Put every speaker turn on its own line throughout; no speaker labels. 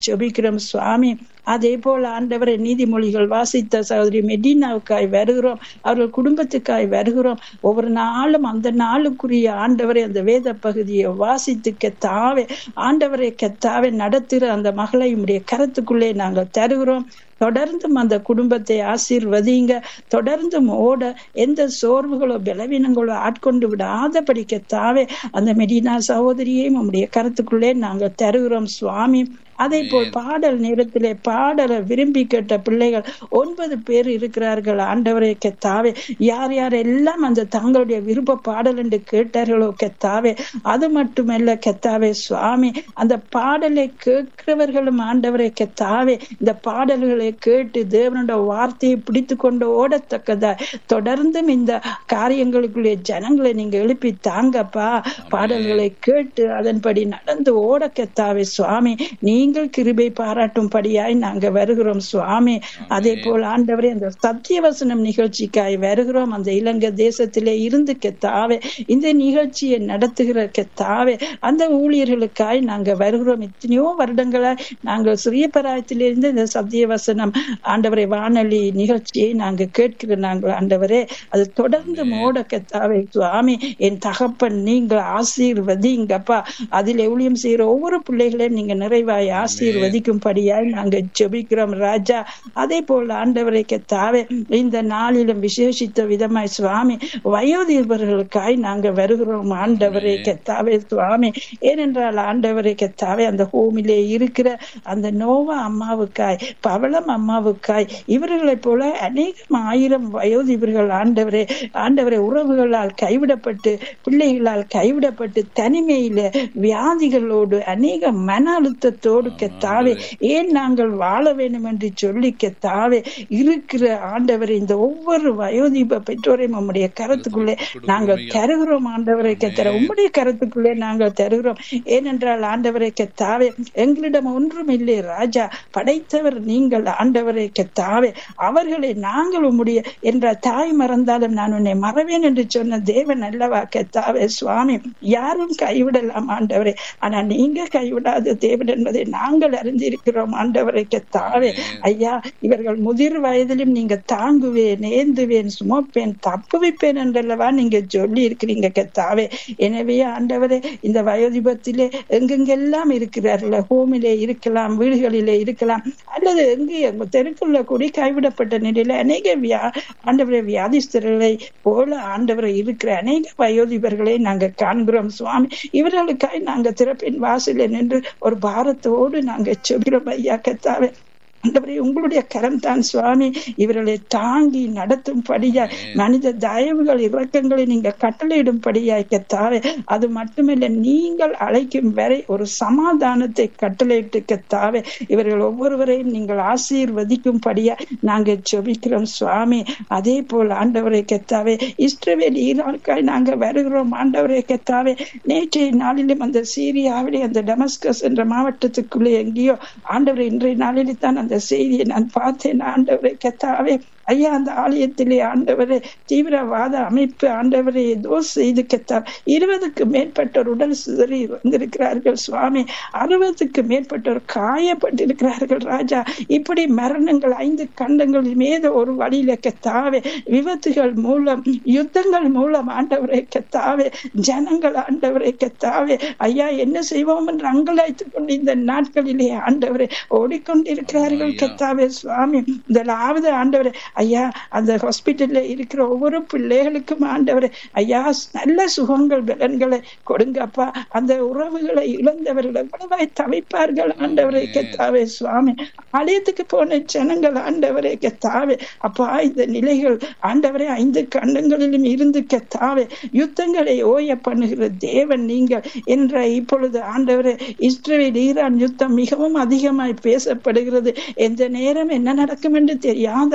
ஜெபிக்கிறோம் சுவாமி அதே போல ஆண்டவரை நீதிமொழிகள் வாசித்த சகோதரி மெடினாவுக்காய் வருகிறோம் அவர்கள் குடும்பத்துக்காய் வருகிறோம் ஒவ்வொரு நாளும் அந்த நாளுக்குரிய ஆண்டவரை அந்த வேத பகுதியை வாசித்து கெத்தாவே ஆண்டவரை கெத்தாவே நடத்துகிற அந்த மகளை உடைய கருத்துக்குள்ளே நாங்கள் தருகிறோம் தொடர்ந்தும் அந்த குடும்பத்தை ஆசீர்வதிங்க தொடர்ந்தும் ஓட எந்த சோர்வுகளோ பலவீனங்களோ ஆட்கொண்டு விடாதபடி கெத்தாவே அந்த மெடினா சகோதரியையும் உம்முடைய கருத்துக்குள்ளே நாங்கள் தருகிறோம் சுவாமி அதே போல் பாடல் நேரத்திலே பாடலை விரும்பி கேட்ட பிள்ளைகள் ஒன்பது பேர் இருக்கிறார்கள் ஆண்டவரை கெத்தாவே யார் யார் எல்லாம் அந்த தங்களுடைய விருப்ப பாடல் என்று கேட்டார்களோ கெத்தாவே அது மட்டுமல்ல கெத்தாவே சுவாமி அந்த பாடலை கேட்கிறவர்களும் ஆண்டவரை கெத்தாவே இந்த பாடல்களை கேட்டு தேவனோட வார்த்தையை பிடித்து கொண்டு ஓடத்தக்கதா தொடர்ந்தும் இந்த காரியங்களுக்குள்ளே ஜனங்களை நீங்க எழுப்பி தாங்கப்பா பாடல்களை கேட்டு அதன்படி நடந்து ஓட கெத்தாவே சுவாமி நீங்கள் கிருபை பாராட்டும்படியாய் நாங்க வருகிறோம் சுவாமி அதே போல் ஆண்டவரே அந்த சத்தியவசனம் நிகழ்ச்சிக்காய் வருகிறோம் அந்த இலங்கை தேசத்திலே இருந்து கெத்தாவே இந்த நிகழ்ச்சியை நடத்துகிற கெத்தாவே அந்த ஊழியர்களுக்காய் நாங்க வருகிறோம் எத்தனையோ வருடங்களாய் நாங்கள் சிறிய பராயத்திலிருந்து இந்த சத்தியவசனம் ஆண்டவரை வானொலி நிகழ்ச்சியை நாங்க கேட்கிற நாங்கள் ஆண்டவரே அது தொடர்ந்து மோட கெத்தாவே சுவாமி என் தகப்பன் நீங்கள் ஆசீர்வதிங்கப்பா அதில் ஊழியம் செய்யற ஒவ்வொரு பிள்ளைகளையும் நீங்க நிறைவாய் ஆசீர்வதிக்கும்படியாய் நாங்க ஜெபிக்கிறோம் ராஜா அதே போல ஆண்டவரை கெத்தாவே இந்த நாளிலும் விசேஷித்த விதமாய் சுவாமி வயோதிபர்களுக்காய் நாங்க வருகிறோம் ஆண்டவரை கெத்தாவே சுவாமி ஏனென்றால் ஆண்டவரை கெத்தாவே அந்த ஹோமிலே இருக்கிற அந்த நோவா அம்மாவுக்காய் பவளம் அம்மாவுக்காய் இவர்களைப் போல அநேகம் ஆயிரம் வயோதிபர்கள் ஆண்டவரே ஆண்டவரை உறவுகளால் கைவிடப்பட்டு பிள்ளைகளால் கைவிடப்பட்டு தனிமையில வியாதிகளோடு அநேக மன அழுத்தத்தோடு கெத்தாவே ஏன் நாங்கள் வாழ வேண்டும் என்று சொல்லி கெத்தாவே இருக்கிற ஆண்டவரை இந்த ஒவ்வொரு வயோதிப பெற்றோரையும் உம்முடைய கருத்துக்குள்ளே நாங்கள் தருகிறோம் ஆண்டவரை கெத்தர உம்முடைய கருத்துக்குள்ளே நாங்கள் தருகிறோம் ஏனென்றால் ஆண்டவரை கெத்தாவே எங்களிடம் ஒன்றும் இல்லை ராஜா படைத்தவர் நீங்கள் ஆண்டவரை கெத்தாவே அவர்களை நாங்கள் உம்முடைய என்ற தாய் மறந்தாலும் நான் உன்னை மறவேன் என்று சொன்ன தேவன் அல்லவா கெத்தாவே சுவாமி யாரும் கைவிடலாம் ஆண்டவரே ஆனா நீங்க கைவிடாத தேவன் என்பதை நாங்கள் அறிந்திருக்கிறோம் ஆண்டவரை கெத்தாவே ஐயா இவர்கள் முதிர் வயதிலும் நீங்க தாங்குவேன் ஏந்துவேன் சுமப்பேன் தப்புவிப்பேன் என்றல்லவா நீங்க சொல்லி இருக்கிறீங்க கெத்தாவே எனவே ஆண்டவரே இந்த வயோதிபத்திலே எங்கெங்கெல்லாம் இருக்கிறார்கள் ஹோமிலே இருக்கலாம் வீடுகளிலே இருக்கலாம் அல்லது எங்கே தெருக்குள்ள கூடி கைவிடப்பட்ட நிலையில அநேக வியா ஆண்டவரை வியாதிஸ்தர்களை போல ஆண்டவரை இருக்கிற அநேக வயோதிபர்களை நாங்க காண்கிறோம் சுவாமி இவர்களுக்காய் நாங்க திறப்பின் வாசல நின்று ஒரு பாரத்தோடு நாங்க செபிக்கிறோம் ஐயா கத்தாவே ஆண்டவரே உங்களுடைய கரம் தான் சுவாமி இவர்களை தாங்கி நடத்தும்படியாய் மனித தயவுகள் இறக்கங்களை நீங்க கட்டளையிடும்படியாய் கத்தாவே அது மட்டுமில்ல நீங்கள் அழைக்கும் வரை ஒரு சமாதானத்தை கட்டளையிட்டு கத்தாவே இவர்கள் ஒவ்வொருவரையும் நீங்கள் ஆசீர்வதிக்கும்படியா நாங்க ஜெபிக்கிறோம் சுவாமி அதே போல் ஆண்டவரை கெத்தாவே இஸ்ரவேல் ஈரானுக்காய் நாங்க வருகிறோம் ஆண்டவரை கெத்தாவே நேற்றைய நாளிலும் அந்த சீரியாவிலே அந்த டெமஸ்கஸ் என்ற மாவட்டத்துக்குள்ளே எங்கேயோ ஆண்டவரை இன்றைய நாளிலே தான் அந்த செய்தியை நான் பார்த்தேன் ஆண்டவரை கெத்தாவே ஐயா அந்த ஆலயத்திலே ஆண்டவரே தீவிரவாத அமைப்பு ஆண்டவரை ஏதோ செய்து கெத்தார் இருபதுக்கு மேற்பட்டோர் உடல் சிதறி வந்திருக்கிறார்கள் சுவாமி அறுபதுக்கு மேற்பட்டோர் காயப்பட்டிருக்கிறார்கள் ராஜா இப்படி மரணங்கள் ஐந்து கண்டங்களில் மீது ஒரு வழியில கெத்தாவே விபத்துகள் மூலம் யுத்தங்கள் மூலம் ஆண்டவரை கெத்தாவே ஜனங்கள் ஆண்டவரை கெத்தாவே ஐயா என்ன செய்வோம் என்று அங்கலாய்த்துக் கொண்டு இந்த நாட்களிலே ஆண்டவரை ஓடிக்கொண்டிருக்கிறார்கள் கெத்தாவே சுவாமி முதலாவது ஆண்டவரை ஐயா அந்த ஹாஸ்பிட்டல்ல இருக்கிற ஒவ்வொரு பிள்ளைகளுக்கும் ஆண்டவரை ஐயா நல்ல சுகங்கள் பலன்களை கொடுங்கப்பா அந்த உறவுகளை இழந்தவர்கள் எவ்வளவாய் தவிப்பார்கள் ஆண்டவரை கெத்தாவே சுவாமி ஆலயத்துக்கு போன ஜனங்கள் ஆண்டவரை கெத்தாவே அப்பா இந்த நிலைகள் ஆண்டவரை ஐந்து கண்டங்களிலும் இருந்து கெத்தாவே யுத்தங்களை ஓய பண்ணுகிற தேவன் நீங்கள் என்ற இப்பொழுது ஆண்டவரை இஸ்ரேல் ஈரான் யுத்தம் மிகவும் அதிகமாய் பேசப்படுகிறது எந்த நேரம் என்ன நடக்கும் என்று தெரியாதபடி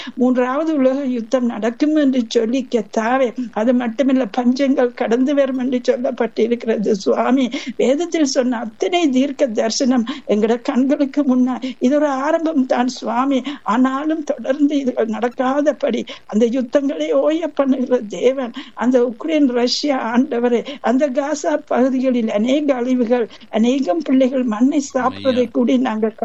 மூன்றாவது உலக யுத்தம் நடக்கும் என்று சொல்லி கெத்தாவே அது மட்டுமில்ல பஞ்சங்கள் கடந்து வரும் என்று சொல்லப்பட்டிருக்கிறது சுவாமி வேதத்தில் சொன்ன அத்தனை தீர்க்க தரிசனம் எங்கட கண்களுக்கு முன்னால் இது ஒரு ஆரம்பம் தான் சுவாமி ஆனாலும் தொடர்ந்து இதுகள் நடக்காதபடி அந்த யுத்தங்களை ஓய பண்ணுகிற தேவன் அந்த உக்ரைன் ரஷ்யா ஆண்டவரே அந்த காசா பகுதிகளில் அநேக அழிவுகள் அநேகம் பிள்ளைகள் மண்ணை சாப்பிடுவதை கூடி நாங்கள்